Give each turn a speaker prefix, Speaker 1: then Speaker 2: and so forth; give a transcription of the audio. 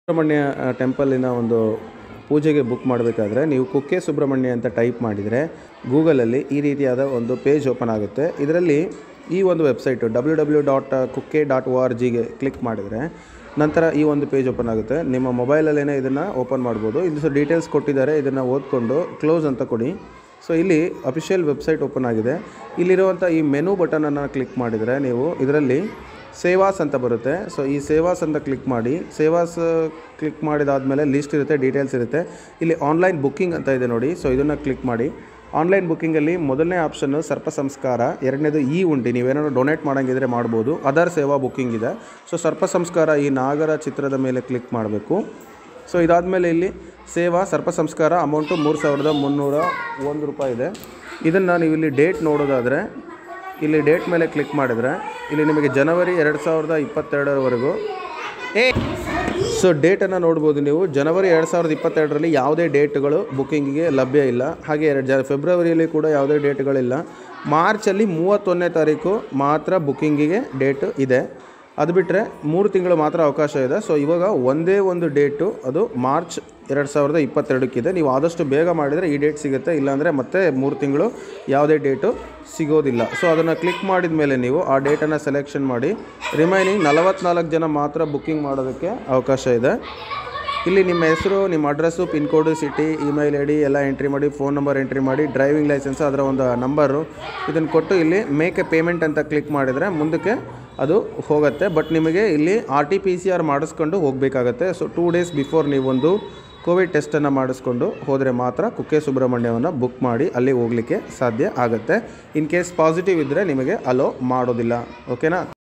Speaker 1: ಸುಬ್ರಹ್ಮಣ್ಯ ಟೆಂಪಲಿನ ಒಂದು ಪೂಜೆಗೆ ಬುಕ್ ಮಾಡಬೇಕಾದ್ರೆ ನೀವು ಕುಕ್ಕೆ ಸುಬ್ರಹ್ಮಣ್ಯ ಅಂತ ಟೈಪ್ ಮಾಡಿದರೆ ಗೂಗಲಲ್ಲಿ ಈ ರೀತಿಯಾದ ಒಂದು ಪೇಜ್ ಓಪನ್ ಆಗುತ್ತೆ ಇದರಲ್ಲಿ ಈ ಒಂದು website W W dot Kukke dot O R ಜಿಗೆ ಕ್ಲಿಕ್ ಮಾಡಿದರೆ ನಂತರ ಈ ಒಂದು ಪೇಜ್ ಓಪನ್ ಆಗುತ್ತೆ ನಿಮ್ಮ ಮೊಬೈಲಲ್ಲೇ ಇದನ್ನು ಓಪನ್ ಮಾಡ್ಬೋದು ಇಲ್ಲಿ ಸೊ ಡೀಟೇಲ್ಸ್ ಕೊಟ್ಟಿದ್ದಾರೆ ಇದನ್ನು ಓದ್ಕೊಂಡು ಕ್ಲೋಸ್ ಅಂತ ಕೊಡಿ ಸೊ ಇಲ್ಲಿ ಅಫಿಷಿಯಲ್ ವೆಬ್ಸೈಟ್ ಓಪನ್ ಆಗಿದೆ ಇಲ್ಲಿರುವಂಥ ಈ ಮೆನು ಬಟನನ್ನು ಕ್ಲಿಕ್ ಮಾಡಿದರೆ ನೀವು ಇದರಲ್ಲಿ ಸೇವಾಸ್ ಅಂತ ಬರುತ್ತೆ ಸೊ ಈ ಸೇವಾಸ್ ಅಂತ ಕ್ಲಿಕ್ ಮಾಡಿ ಸೇವಾಸ್ ಕ್ಲಿಕ್ ಮಾಡಿದಾದಮೇಲೆ ಲಿಸ್ಟ್ ಇರುತ್ತೆ ಡೀಟೇಲ್ಸ್ ಇರುತ್ತೆ ಇಲ್ಲಿ ಆನ್ಲೈನ್ ಬುಕ್ಕಿಂಗ್ ಅಂತ ಇದೆ ನೋಡಿ ಸೊ ಇದನ್ನು ಕ್ಲಿಕ್ ಮಾಡಿ ಆನ್ಲೈನ್ ಬುಕ್ಕಿಂಗಲ್ಲಿ ಮೊದಲನೇ ಆಪ್ಷನ್ನು ಸರ್ಪ ಸಂಸ್ಕಾರ ಎರಡನೇದು ಈ ಉಂಡಿ ನೀವೇನಾದ್ರು ಡೊನೇಟ್ ಮಾಡೋಂಗಿದ್ರೆ ಮಾಡ್ಬೋದು ಅದರ್ ಸೇವಾ ಬುಕ್ಕಿಂಗ್ ಇದೆ ಸೊ ಸರ್ಪ ಸಂಸ್ಕಾರ ಈ ನಾಗರ ಚಿತ್ರದ ಮೇಲೆ ಕ್ಲಿಕ್ ಮಾಡಬೇಕು ಸೊ ಇದಾದಮೇಲೆ ಇಲ್ಲಿ ಸೇವಾ ಸರ್ಪ ಸಂಸ್ಕಾರ ಅಮೌಂಟು ಮೂರು ಸಾವಿರದ ಮುನ್ನೂರ ಒಂದು ರೂಪಾಯಿ ಇದೆ ಇದನ್ನು ನೀವು ಇಲ್ಲಿ ಡೇಟ್ ನೋಡೋದಾದರೆ ಇಲ್ಲಿ ಡೇಟ್ ಮೇಲೆ ಕ್ಲಿಕ್ ಮಾಡಿದರೆ ಇಲ್ಲಿ ನಿಮಗೆ ಜನವರಿ ಎರಡು ಸಾವಿರದ ಇಪ್ಪತ್ತೆರಡರವರೆಗೂ ಏ ಸೊ ಡೇಟನ್ನು ನೋಡ್ಬೋದು ನೀವು ಜನವರಿ ಎರಡು ಸಾವಿರದ ಇಪ್ಪತ್ತೆರಡರಲ್ಲಿ ಯಾವುದೇ ಡೇಟ್ಗಳು ಬುಕ್ಕಿಂಗಿಗೆ ಲಭ್ಯ ಇಲ್ಲ ಹಾಗೆ ಎರಡು ಜ ಫೆಬ್ರವರಿಯಲ್ಲಿ ಕೂಡ ಯಾವುದೇ ಡೇಟ್ಗಳಿಲ್ಲ ಮಾರ್ಚಲ್ಲಿ ಮೂವತ್ತೊಂದನೇ ತಾರೀಕು ಮಾತ್ರ ಬುಕ್ಕಿಂಗಿಗೆ ಡೇಟ್ ಇದೆ ಅದು ಬಿಟ್ಟರೆ ಮೂರು ತಿಂಗಳು ಮಾತ್ರ ಅವಕಾಶ ಇದೆ ಸೊ ಇವಾಗ ಒಂದೇ ಒಂದು ಡೇಟು ಅದು ಮಾರ್ಚ್ ಎರಡು ಸಾವಿರದ ಇಪ್ಪತ್ತೆರಡಕ್ಕಿದೆ ನೀವು ಆದಷ್ಟು ಬೇಗ ಮಾಡಿದರೆ ಈ ಡೇಟ್ ಸಿಗುತ್ತೆ ಇಲ್ಲಾಂದರೆ ಮತ್ತೆ ಮೂರು ತಿಂಗಳು ಯಾವುದೇ ಡೇಟು ಸಿಗೋದಿಲ್ಲ ಸೊ ಅದನ್ನು ಕ್ಲಿಕ್ ಮಾಡಿದ ಮೇಲೆ ನೀವು ಆ ಡೇಟನ್ನು ಸೆಲೆಕ್ಷನ್ ಮಾಡಿ ರಿಮೈನಿಂಗ್ ನಲವತ್ನಾಲ್ಕು ಜನ ಮಾತ್ರ ಬುಕ್ಕಿಂಗ್ ಮಾಡೋದಕ್ಕೆ ಅವಕಾಶ ಇದೆ ಇಲ್ಲಿ ನಿಮ್ಮ ಹೆಸರು ನಿಮ್ಮ address pin code city email I D ಎಲ್ಲ ಎಂಟ್ರಿ ಮಾಡಿ ಫೋನ್ ನಂಬರ್ ಎಂಟ್ರಿ ಮಾಡಿ ಡ್ರೈವಿಂಗ್ ಲೈಸೆನ್ಸ್ ಅದರ ಒಂದು ನಂಬರು ಇದನ್ನು ಕೊಟ್ಟು ಇಲ್ಲಿ ಮೇಕ್ ಎ ಪೇಮೆಂಟ್ ಅಂತ ಕ್ಲಿಕ್ ಮಾಡಿದರೆ ಮುಂದಕ್ಕೆ ಅದು ಹೋಗುತ್ತೆ ಬಟ್ ನಿಮಗೆ ಇಲ್ಲಿ R T P C R ಮಾಡಿಸ್ಕೊಂಡು ಹೋಗಬೇಕಾಗತ್ತೆ ಸೊ ಟೂ ಡೇಸ್ ಬಿಫೋರ್ ನೀವೊಂದು ಕೋವಿಡ್ ಟೆಸ್ಟನ್ನು ಮಾಡಿಸ್ಕೊಂಡು ಹೋದರೆ ಮಾತ್ರ ಕುಕ್ಕೆ ಸುಬ್ರಹ್ಮಣ್ಯವನ್ನು ಬುಕ್ ಮಾಡಿ ಅಲ್ಲಿ ಹೋಗಲಿಕ್ಕೆ ಸಾಧ್ಯ ಆಗುತ್ತೆ ಇನ್ ಕೇಸ್ ಪಾಸಿಟಿವ್ ಇದ್ದರೆ ನಿಮಗೆ ಅಲೋ ಮಾಡೋದಿಲ್ಲ ಓಕೆನಾ